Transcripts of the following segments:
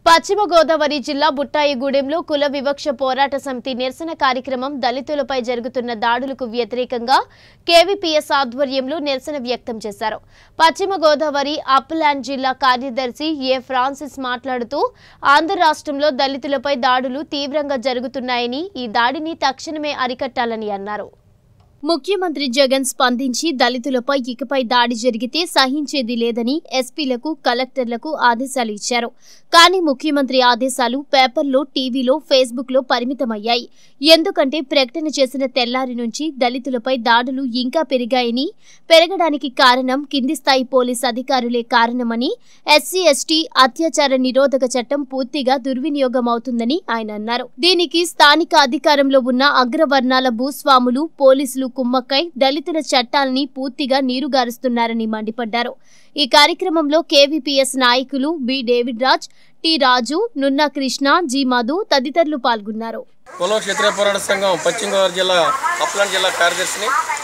పశ్చిమ గోదావరి జిల్లా బుట్టాయిగూడెంలో కుల వివక్ష పోరాట సమితి నిరసన కార్యక్రమం దళితులపై జరుగుతున్న దాడులకు వ్యతిరేకంగా కేవీపీఎస్ ఆధ్వర్యంలో నిరసన వ్యక్తం చేశారు పశ్చిమ గోదావరి అప్లాండ్ జిల్లా కార్యదర్శి ఏ ఫ్రాన్సిస్ మాట్లాడుతూ ఆంధ్ర రాష్ట్రంలో దళితులపై దాడులు తీవ్రంగా జరుగుతున్నాయని ఈ దాడిని తక్షణమే అరికట్టాలని అన్నారు ముఖ్యమంత్రి జగన్ స్పందించి దళితులపై ఇకపై దాడి జరిగితే సహించేది లేదని ఎస్పీలకు కలెక్టర్లకు ఆదేశాలు ఇచ్చారు కానీ ముఖ్యమంత్రి ఆదేశాలు పేపర్లో టీవీలో ఫేస్బుక్లో పరిమితమయ్యాయి ఎందుకంటే ప్రకటన చేసిన తెల్లారి నుంచి దళితులపై దాడులు ఇంకా పెరిగాయని పెరగడానికి కారణం కింది స్థాయి పోలీస్ అధికారులే కారణమని ఎస్సీ ఎస్టీ అత్యాచార నిరోధక చట్టం పూర్తిగా దుర్వినియోగం అవుతుందని ఆయన అన్నారు దీనికి స్థానిక అధికారంలో ఉన్న అగ్రవర్ణాల భూస్వాములు పోలీసులు కుమ్మక్కై దళితుల చట్టాల్ని పూర్తిగా నీరుగారుస్తున్నారని మండిపడ్డారు ఈ కార్యక్రమంలో కేవీపీఎస్ నాయకులు B David Raj T Raju Nunna Krishna G Madhu తదితరులు పాల్గొన్నారు కులం క్షత్రియ పోరాట సంఘం పశ్చిమ గోదావరి జిల్లా అప్లాండ్ జిల్లా కార్యదర్శిని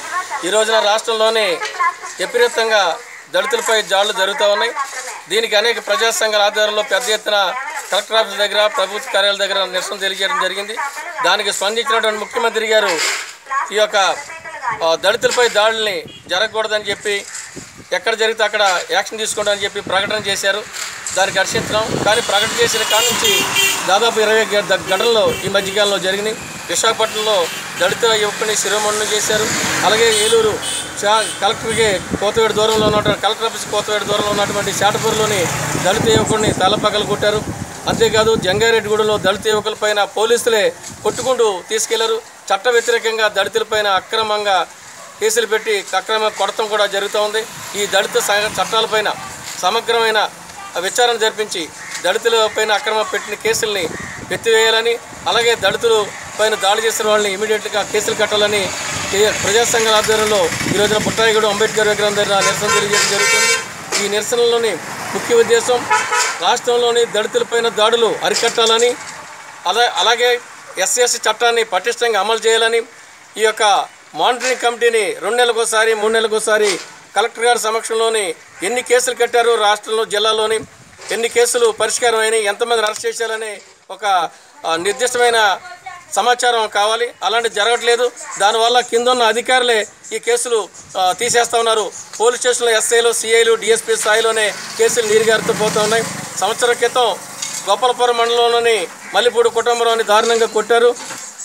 ఈ రోజున రాష్ట్రంలోని విపరీతంగా దళితులపై జాళ్లు జరుగుతూ ఉన్నాయి దీనికి అనేక ప్రజా సంఘాల ఆధ్వర్యంలో పెద్ద ఎత్తున కలెక్టర్ ఆఫీస్ దగ్గర ప్రభుత్వ కార్యాలయాల దగ్గర నిరసన తెలియజేయడం జరిగింది దానికి స్పందించినటువంటి ముఖ్యమంత్రి గారు ఈ యొక్క ఆ, దళితులపై దాడుల్ని జరగకూడదని చెప్పి ఎక్కడ జరిగితే అక్కడ యాక్షన్ తీసుకోవడం చెప్పి ప్రకటన చేశారు దానికి హర్షించడం కానీ ప్రకటన చేసిన కాడ నుంచి దాదాపు ఇరవై గ- ద- ఘటనలు ఈ మధ్యకాలంలో జరిగినాయి విశాఖపట్నంలో దళిత యువకుని శిరోమణులు చేశారు అలాగే ఏలూరు చా- కలెక్టర్కి కోతవేడు దూరంలో ఉన్నటువంటి కలెక్టర్ ఆఫీస్ కోతవేడు దూరంలో ఉన్నటువంటి శాటపూర్లోని దళిత యువకుడిని తలపగలు కొట్టారు అంతేకాదు జంగారెడ్డిగూడలో దళిత యువకులపైన పోలీసులే కొట్టుకుంటూ తీసుకెళ్లారు చట్ట వ్యతిరేకంగా దళితులపైన అక్రమంగా కేసులు పెట్టి అక్రమ కొడతం కూడా జరుగుతూ ఉంది ఈ దళిత స- చట్టాలపైన సమగ్రమైన విచారణ జరిపించి దళితులపైన అక్రమ పెట్టిన కేసుల్ని ఎత్తివేయాలని అలాగే దళితులు పైన దాడి చేసిన వాళ్ళని ఇమీడియట్గా కేసులు కట్టాలని కే- ప్రజా సంఘాల ఆధ్వర్యంలో ఈ రోజున బుట్టాయిగూడ అంబేద్కర్ విగ్రహం దగ్గర నిరసన తెలియజేయడం జరుగుతుంది ఈ నిరసనలోని ముఖ్య ఉద్దేశం రాష్ట్రంలోని దళితులపైన దాడులు అరికట్టాలని అలా అలాగే ఎస్సీఎస్సీ చట్టాన్ని పటిష్టంగా అమలు చేయాలని ఈ యొక్క మానిటరింగ్ కమిటీని రెండు నెలలకోసారి మూడు నెలలకోసారి కలెక్టర్ గారి సమక్షంలోని ఎన్ని కేసులు కట్టారు రాష్ట్రంలో జిల్లాలోని ఎన్ని కేసులు పరిష్కారం అయినాయి ఎంతమంది అరెస్ట్ చేశారని ఒక ఆ, నిర్దిష్టమైన సమాచారం కావాలి అలాంటి జరగట్లేదు దానివల్ల కింద ఉన్న అధికారులే ఈ కేసులు ఆ, తీసేస్తా ఉన్నారు పోలీస్ స్టేషన్లో ఎస్ఐలు సిఐలు డిఎస్పీ స్థాయిలోనే కేసులు నీరుగారుతూ పోతూ ఉన్నాయి సంవత్సరం క్రితం గోపాలపురం మండలంలోని మల్లిపూడి కుటుంబంలోని దారుణంగా కొట్టారు